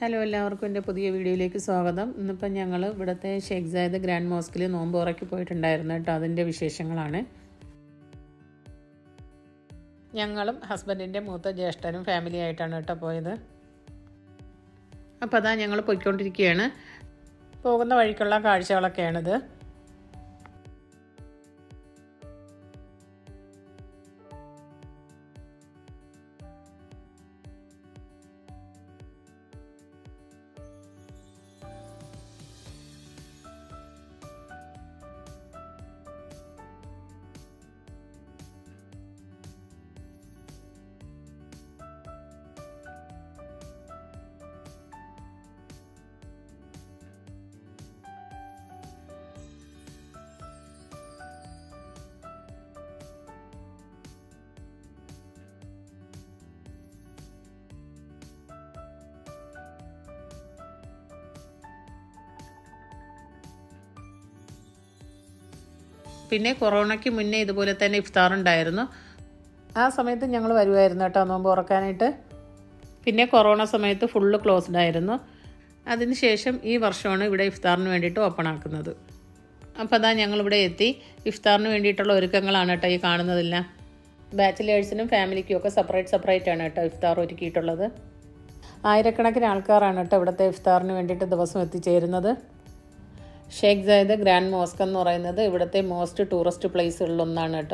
hello എല്ലാവർക്കും എൻ്റെ പുതിയ വീഡിയോയിലേക്ക് സ്വാഗതം ഇന്നിപ്പം ഞങ്ങൾ ഇവിടുത്തെ ഷെയ്ഖ് സായദ് ഗ്രാൻഡ് മോസ്കിൽ നോമ്പ് ഉറക്കി പോയിട്ടുണ്ടായിരുന്നു കേട്ടോ അതിൻ്റെ വിശേഷങ്ങളാണ് ഞങ്ങളും ഹസ്ബൻഡിൻ്റെ മൂത്ത ജ്യേഷ്ഠനും ഫാമിലി ആയിട്ടാണ് കേട്ടോ പോയത് അപ്പോൾ അതാ ഞങ്ങൾ പോയിക്കൊണ്ടിരിക്കുകയാണ് പോകുന്ന വഴിക്കുള്ള കാഴ്ചകളൊക്കെയാണിത് പിന്നെ കൊറോണയ്ക്ക് മുന്നേ ഇതുപോലെ തന്നെ ഇഫ്താർ ഉണ്ടായിരുന്നു ആ സമയത്ത് ഞങ്ങൾ വരുമായിരുന്നു കേട്ടോ നോമ്പ് തുറക്കാനായിട്ട് പിന്നെ കൊറോണ സമയത്ത് ഫുള്ള് ക്ലോസ്ഡ് ആയിരുന്നു അതിനുശേഷം ഈ വർഷമാണ് ഇവിടെ ഇഫ്താറിന് വേണ്ടിയിട്ട് ഓപ്പൺ ആക്കുന്നത് അപ്പോൾ അതാ ഞങ്ങളിവിടെ എത്തി ഇഫ്താറിന് വേണ്ടിയിട്ടുള്ള ഒരുക്കങ്ങളാണ് കേട്ടോ ഈ കാണുന്നതെല്ലാം ബാച്ചിലേഴ്സിനും ഫാമിലിക്കും ഒക്കെ സെപ്പറേറ്റ് സെപ്പറേറ്റ് ആണ് കേട്ടോ ഇഫ്താർ ഒരുക്കിയിട്ടുള്ളത് ആയിരക്കണക്കിന് ആൾക്കാരാണ് കേട്ടോ ഇവിടുത്തെ ഇഫ്താറിന് വേണ്ടിയിട്ട് ദിവസം എത്തിച്ചേരുന്നത് ഷേഖ് സായദ് ഗ്രാൻഡ് മോസ്ക് എന്ന് പറയുന്നത് ഇവിടുത്തെ മോസ്റ്റ് ടൂറിസ്റ്റ് പ്ലേസുകളിലൊന്നാണ് കേട്ടോ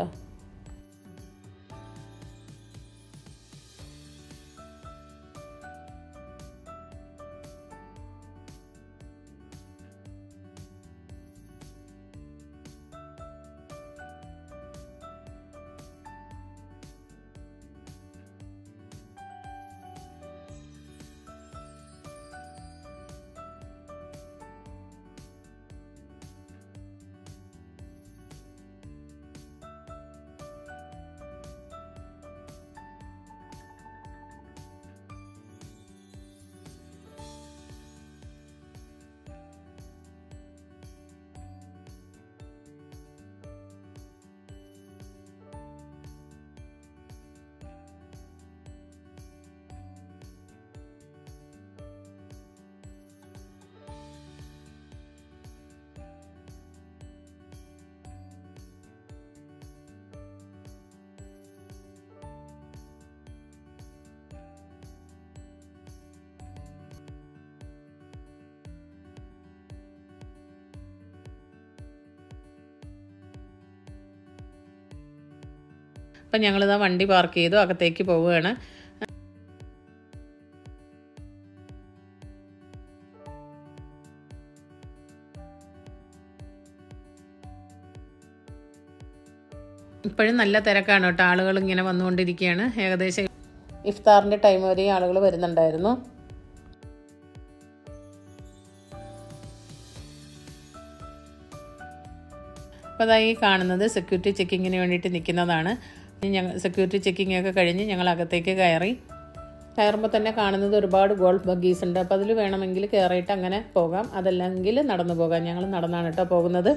അപ്പം ഞങ്ങളിതാ വണ്ടി പാർക്ക് ചെയ്തു അകത്തേക്ക് പോവുകയാണ് ഇപ്പോഴും നല്ല തിരക്കാണ് കേട്ടോ ആളുകൾ ഇങ്ങനെ വന്നുകൊണ്ടിരിക്കുകയാണ് ഏകദേശം ഇഫ്താറിൻ്റെ ടൈം വരെയും ആളുകൾ വരുന്നുണ്ടായിരുന്നു അപ്പോൾ അതായി കാണുന്നത് സെക്യൂരിറ്റി ചെക്കിങ്ങിന് വേണ്ടിയിട്ട് നിൽക്കുന്നതാണ് ഞങ്ങൾ സെക്യൂരിറ്റി ചെക്കിംഗ് ഒക്കെ കഴിഞ്ഞ് ഞങ്ങൾ അകത്തേക്ക് കയറി കയറുമ്പോൾ തന്നെ കാണുന്നത് ഒരുപാട് ഗോൾഫ് ബഗ്ഗീസ് ഉണ്ട് അപ്പോൾ അതിൽ വേണമെങ്കിൽ കയറിയിട്ട് അങ്ങനെ പോകാം അതല്ലെങ്കിൽ നടന്നു പോകാം ഞങ്ങൾ നടന്നാണ് കേട്ടോ പോകുന്നത്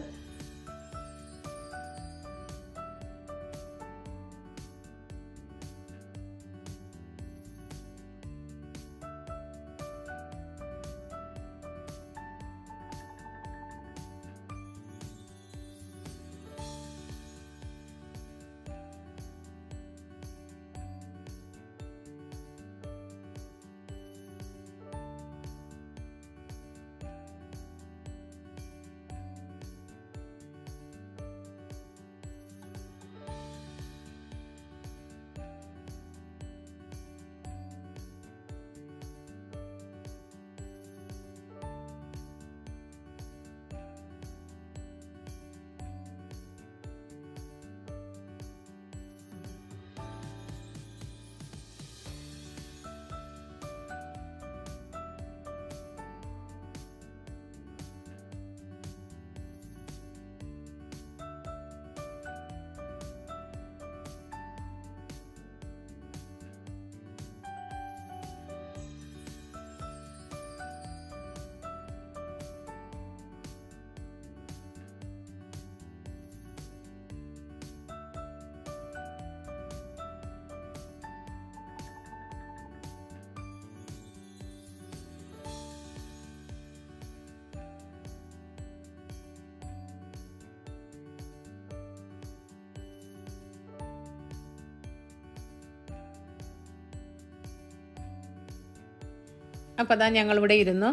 അപ്പോൾ അതാ ഞങ്ങളിവിടെ ഇരുന്നു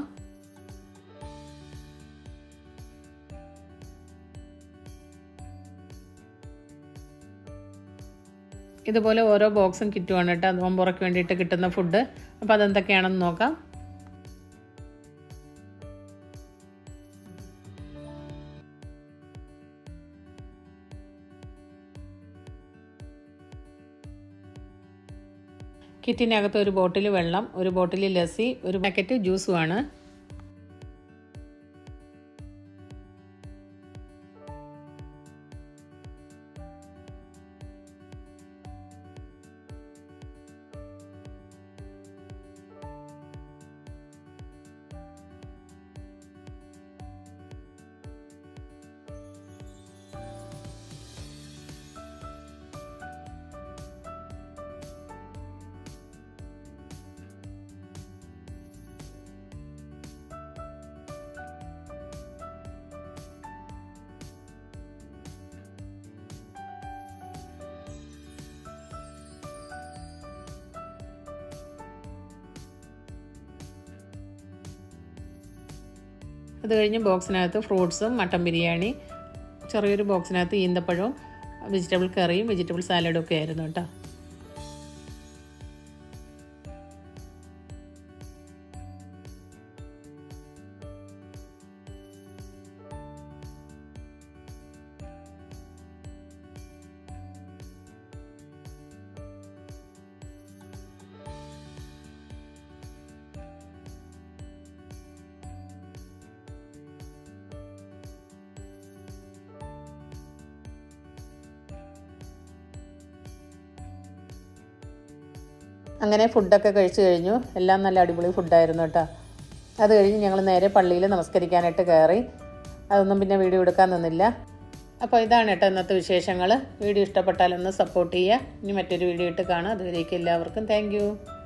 ഇതുപോലെ ഓരോ ബോക്സും കിറ്റുമാണ് കേട്ടോ നോമ്പുറയ്ക്ക് വേണ്ടിയിട്ട് കിട്ടുന്ന ഫുഡ് അപ്പോൾ അതെന്തൊക്കെയാണെന്ന് നോക്കാം കിറ്റിനകത്ത് ഒരു ബോട്ടിൽ വെള്ളം ഒരു ബോട്ടിൽ ലസ്സി ഒരു പാക്കറ്റ് ജ്യൂസുമാണ് അത് കഴിഞ്ഞ് ബോക്സിനകത്ത് ഫ്രൂട്ട്സും മട്ടൻ ബിരിയാണി ചെറിയൊരു ബോക്സിനകത്ത് ഈന്തപ്പഴവും വെജിറ്റബിൾ കറിയും വെജിറ്റബിൾ സാലഡും ഒക്കെ ആയിരുന്നു കേട്ടോ അങ്ങനെ ഫുഡൊക്കെ കഴിച്ചു കഴിഞ്ഞു എല്ലാം നല്ല അടിപൊളി ഫുഡായിരുന്നു കേട്ടോ അത് കഴിഞ്ഞ് ഞങ്ങൾ നേരെ പള്ളിയിൽ നമസ്കരിക്കാനായിട്ട് കയറി അതൊന്നും പിന്നെ വീഡിയോ എടുക്കാൻ നിന്നില്ല അപ്പോൾ ഇതാണ് കേട്ടോ ഇന്നത്തെ വിശേഷങ്ങൾ വീഡിയോ ഇഷ്ടപ്പെട്ടാലൊന്ന് സപ്പോർട്ട് ചെയ്യുക ഇനി മറ്റൊരു വീഡിയോ ഇട്ട് കാണാം അതുവരേക്കും എല്ലാവർക്കും താങ്ക്